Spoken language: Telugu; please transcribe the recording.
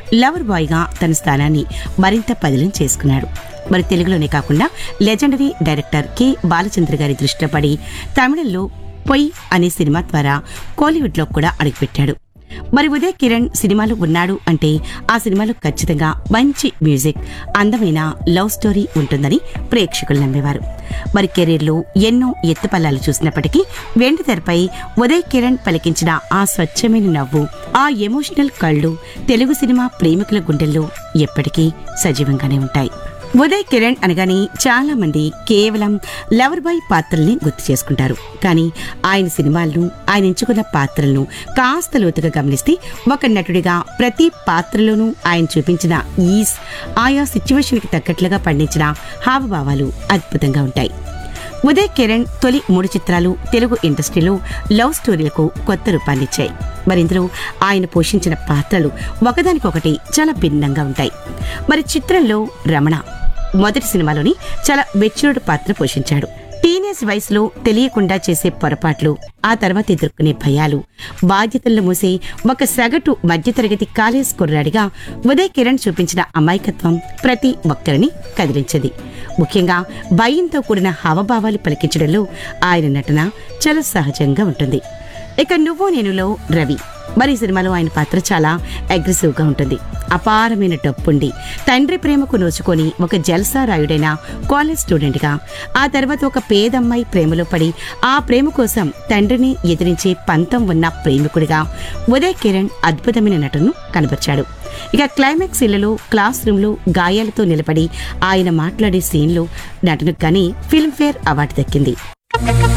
లవర్ బాయ్గా తన స్థానాన్ని మరింత పదిలం చేసుకున్నాడు మరి తెలుగులోనే కాకుండా లెజెండరీ డైరెక్టర్ కె బాలచంద్ర గారి దృష్టిలో పడి తమిళంలో పొయ్ అనే సినిమా ద్వారా కోలీవుడ్లో కూడా అడుగుపెట్టాడు మరి ఉదయ్ కిరణ్ సినిమాలో ఉన్నాడు అంటే ఆ సినిమాలో ఖచ్చితంగా మంచి మ్యూజిక్ అందమైన లవ్ స్టోరీ ఉంటుందని ప్రేక్షకులు నమ్మేవారు మరి కెరీర్లో ఎన్నో ఎత్తుపల్లాలు చూసినప్పటికీ వెండి తెరపై ఉదయ్ కిరణ్ పలికించిన ఆ స్వచ్ఛమైన నవ్వు ఆ ఎమోషనల్ కళ్ళు తెలుగు సినిమా ప్రేమికుల గుండెల్లో ఎప్పటికీ సజీవంగానే ఉంటాయి ఉదయ్ కిరణ్ అనగానే చాలా మంది కేవలం లవర్ బాయ్ పాత్రల్ని గుర్తు చేసుకుంటారు కానీ ఆయన సినిమాలను ఆయన ఎంచుకున్న పాత్రలను కాస్త లోతుగా గమనిస్తే ఒక నటుడిగా ప్రతి పాత్రలోనూ ఆయన చూపించిన ఈజ్ ఆయా సిచ్యువేషన్కి తగ్గట్లుగా పండించిన హావభావాలు అద్భుతంగా ఉంటాయి ఉదయ్ కిరణ్ తొలి మూడు చిత్రాలు తెలుగు ఇండస్ట్రీలో లవ్ స్టోరీలకు కొత్త రూపాన్నిచ్చాయి మరి ఇందులో ఆయన పోషించిన పాత్రలు ఒకదానికొకటి చాలా భిన్నంగా ఉంటాయి మరి చిత్రంలో రమణ మొదటి సినిమాలోని చాలా మెచ్యూర్డ్ పాత్ర పోషించాడు టీనేజ్ వయసులో తెలియకుండా చేసే పొరపాట్లు ఆ తర్వాత ఎదుర్కొనే భయాలు బాధ్యతలను మూసే ఒక సగటు మధ్యతరగతి కాలేజ్ కుర్రాడిగా ఉదయ్ కిరణ్ చూపించిన అమాయకత్వం ప్రతి ఒక్కరిని కదిలించింది ముఖ్యంగా భయంతో కూడిన హావభావాలు పలికించడంలో ఆయన నటన చాలా సహజంగా ఉంటుంది ఇక నువ్వు నేనులో రవి మరి ఈ సినిమాలో ఆయన పాత్ర చాలా అగ్రెసివ్ గా ఉంటుంది అపారమైన డబ్బుండి తండ్రి ప్రేమకు నోచుకొని ఒక జల్సా రాయుడైన కాలేజ్ స్టూడెంట్ గా ఆ తర్వాత ఒక పేదమ్మాయి ప్రేమలో పడి ఆ ప్రేమ కోసం తండ్రిని ఎదిరించే పంతం ఉన్న ప్రేమికుడిగా ఉదయ్ కిరణ్ అద్భుతమైన నటనను కనబర్చాడు ఇక క్లైమాక్స్ ఇళ్లలో క్లాస్ రూమ్ లో గాయాలతో నిలబడి ఆయన మాట్లాడే సీన్లో నటనకు కానీ ఫిల్మ్ఫేర్ అవార్డు దక్కింది